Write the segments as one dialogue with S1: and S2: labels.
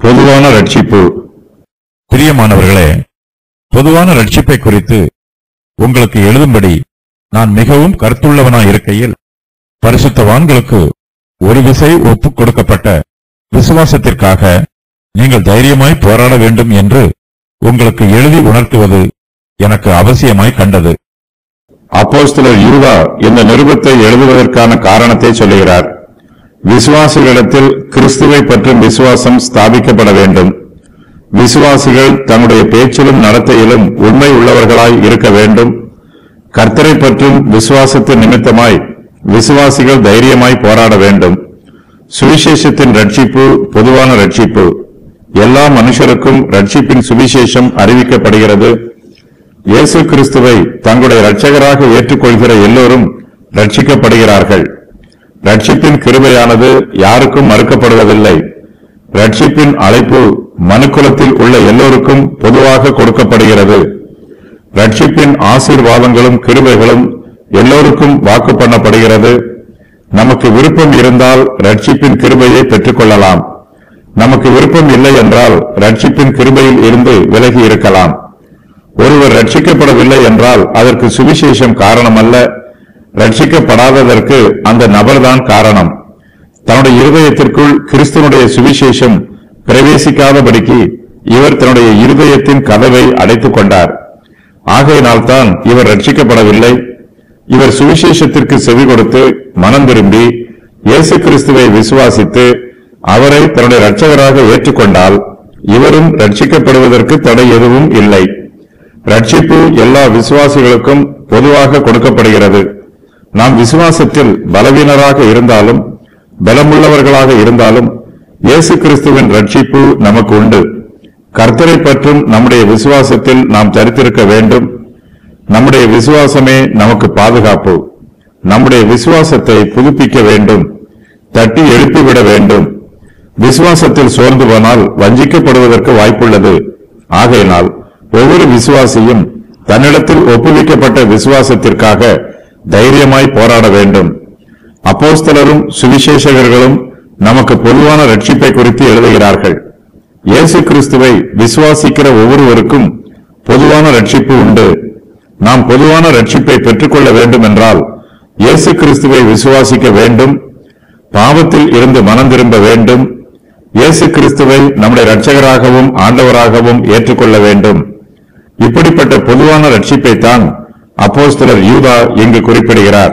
S1: பொதுவான ரட்சிப்பு
S2: பிரியமானவர்களே பொதுவான ரட்சிப்பை குறித்து உங்களுக்கு எழுதும்படி நான் மிகவும் கருத்துள்ளவனாய் இருக்கையில் பரிசுத்தவான்களுக்கு ஒரு விசை ஒப்புக் கொடுக்கப்பட்ட விசுவாசத்திற்காக நீங்கள் தைரியமாய் போராட வேண்டும் என்று உங்களுக்கு எழுதி உணர்த்துவது எனக்கு அவசியமாய் கண்டது
S1: அப்போஸ்தலர் யூதா இந்த நிருபத்தை எழுதுவதற்கான காரணத்தை சொல்லுகிறார் விசுவாசிகளிடத்தில் கிறிஸ்துவை பற்றும் விசுவாசம் ஸ்தாபிக்கப்பட வேண்டும் விசுவாசிகள் தங்களுடைய பேச்சிலும் நடத்தையிலும் உண்மை உள்ளவர்களாய் இருக்க வேண்டும் கர்த்தரை பற்றும் விசுவாசத்தின் நிமித்தமாய் விசுவாசிகள் தைரியமாய் போராட வேண்டும் சுவிசேஷத்தின் ரட்சிப்பு பொதுவான ரட்சிப்பு எல்லா மனுஷருக்கும் ரட்சிப்பின் சுவிசேஷம் அறிவிக்கப்படுகிறது இயேசு கிறிஸ்துவை தங்களுடைய இரட்சகராக ஏற்றுக்கொள்கிற எல்லோரும் ரட்சிக்கப்படுகிறார்கள் ரட்சிப்பின் கிருபையானது யாருக்கும் மறுக்கப்படுவதில்லை ரட்சிப்பின் அழைப்பு மனுக்குலத்தில் உள்ள எல்லோருக்கும் பொதுவாக கொடுக்கப்படுகிறது ரட்சிப்பின் ஆசீர்வாதங்களும் கிருபைகளும் எல்லோருக்கும் வாக்கு பண்ணப்படுகிறது நமக்கு விருப்பம் இருந்தால் ரட்சிப்பின் கிருபையை பெற்றுக்கொள்ளலாம் நமக்கு விருப்பம் இல்லை என்றால் ரட்சிப்பின் கிருபையில் இருந்து விலகி இருக்கலாம் ஒருவர் ரட்சிக்கப்படவில்லை என்றால் அதற்கு சுவிசேஷம் காரணமல்ல ரட்சிக்கப்படாததற்கு அந்த நபர்தான் காரணம் தன்னுடைய இருதயத்திற்குள் கிறிஸ்துவனுடைய சுவிசேஷம் பிரவேசிக்காதபடிக்கு இவர் தன்னுடைய இருதயத்தின் கதவை அடைத்துக் கொண்டார் ஆகையினால்தான் இவர் ரட்சிக்கப்படவில்லை இவர் சுவிசேஷத்திற்கு செவி கொடுத்து மனம் திரும்பி இயேசு கிறிஸ்துவை விசுவாசித்து அவரை தன்னுடைய இரட்சகராக ஏற்றுக்கொண்டால் இவரும் ரட்சிக்கப்படுவதற்கு தடை எதுவும் இல்லை ரட்சிப்பு எல்லா விசுவாசிகளுக்கும் பொதுவாக கொடுக்கப்படுகிறது நாம் விசுவாசத்தில் பலவீனராக இருந்தாலும் பலமுள்ளவர்களாக இருந்தாலும் இயேசு கிறிஸ்துவின் ரட்சிப்பு நமக்கு உண்டு கர்த்தரை பற்றும் நம்முடைய விசுவாசத்தில் நாம் தரித்திருக்க வேண்டும் நம்முடைய விசுவாசமே நமக்கு பாதுகாப்பு நம்முடைய விசுவாசத்தை புதுப்பிக்க வேண்டும் தட்டி எழுப்பிவிட வேண்டும் விசுவாசத்தில் சோர்ந்து போனால் வஞ்சிக்கப்படுவதற்கு வாய்ப்புள்ளது ஆகையினால் ஒவ்வொரு விசுவாசியும் தன்னிடத்தில் ஒப்புவிக்கப்பட்ட விசுவாசத்திற்காக தைரியமாய் போராட வேண்டும் அப்போஸ்தலரும் சுவிசேஷகர்களும் நமக்கு பொதுவான ரட்சிப்பை குறித்து எழுதுகிறார்கள் இயேசு கிறிஸ்துவை விசுவாசிக்கிற ஒவ்வொருவருக்கும் பொதுவான ரட்சிப்பு உண்டு நாம் பொதுவான ரட்சிப்பை பெற்றுக்கொள்ள வேண்டும் என்றால் இயேசு கிறிஸ்துவை விசுவாசிக்க வேண்டும் பாவத்தில் இருந்து மனம் திரும்ப வேண்டும் இயேசு கிறிஸ்துவை நம்முடைய இரட்சகராகவும் ஆண்டவராகவும் ஏற்றுக்கொள்ள வேண்டும் இப்படிப்பட்ட பொதுவான ரட்சிப்பை தான் அப்போஸ்தலர் யூதா இங்கு குறிப்பிடுகிறார்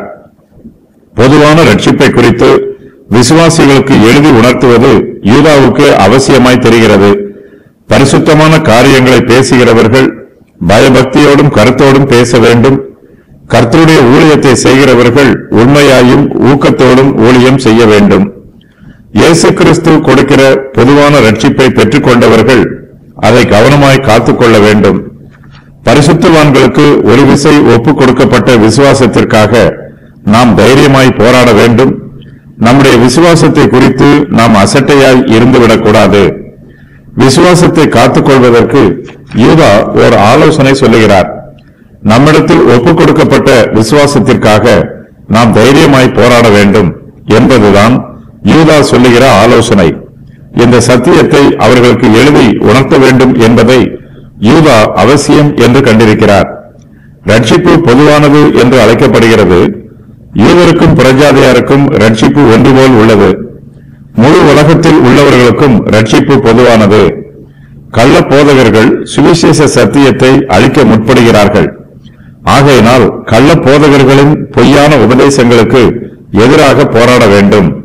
S1: பொதுவான ரட்சிப்பை குறித்து விசுவாசிகளுக்கு எழுதி உணர்த்துவது யூதாவுக்கு அவசியமாய் தெரிகிறது பரிசுத்தமான காரியங்களை பேசுகிறவர்கள் பயபக்தியோடும் கருத்தோடும் பேச வேண்டும் கர்த்தருடைய ஊழியத்தை செய்கிறவர்கள் உண்மையாயும் ஊக்கத்தோடும் ஊழியம் செய்ய வேண்டும் இயேசு கிறிஸ்து கொடுக்கிற பொதுவான ரட்சிப்பை பெற்றுக்கொண்டவர்கள் அதை கவனமாய் காத்துக்கொள்ள வேண்டும் பரிசுத்தவான்களுக்கு ஒரு விசை ஒப்புக் கொடுக்கப்பட்ட விசுவாசத்திற்காக நாம் தைரியமாய் போராட வேண்டும் நம்முடைய விசுவாசத்தை குறித்து நாம் அசட்டையாய் இருந்துவிடக்கூடாது விசுவாசத்தை காத்துக்கொள்வதற்கு யூதா ஒரு ஆலோசனை சொல்லுகிறார் நம்மிடத்தில் ஒப்புக் கொடுக்கப்பட்ட விசுவாசத்திற்காக நாம் தைரியமாய் போராட வேண்டும் என்பதுதான் யூதா சொல்லுகிற ஆலோசனை இந்த சத்தியத்தை அவர்களுக்கு எழுதி உணர்த்த வேண்டும் என்பதை யூதா அவசியம் என்று கண்டிருக்கிறார் ரட்சிப்பு பொதுவானது என்று அழைக்கப்படுகிறது யூதருக்கும் புறஜாதியாருக்கும் ரட்சிப்பு ஒன்று போல் உள்ளது முழு உலகத்தில் உள்ளவர்களுக்கும் ரட்சிப்பு பொதுவானது கள்ள போதகர்கள் சுவிசேஷ சத்தியத்தை அழிக்க முற்படுகிறார்கள் ஆகையினால் கள்ள போதகர்களின் பொய்யான உபதேசங்களுக்கு எதிராக போராட வேண்டும்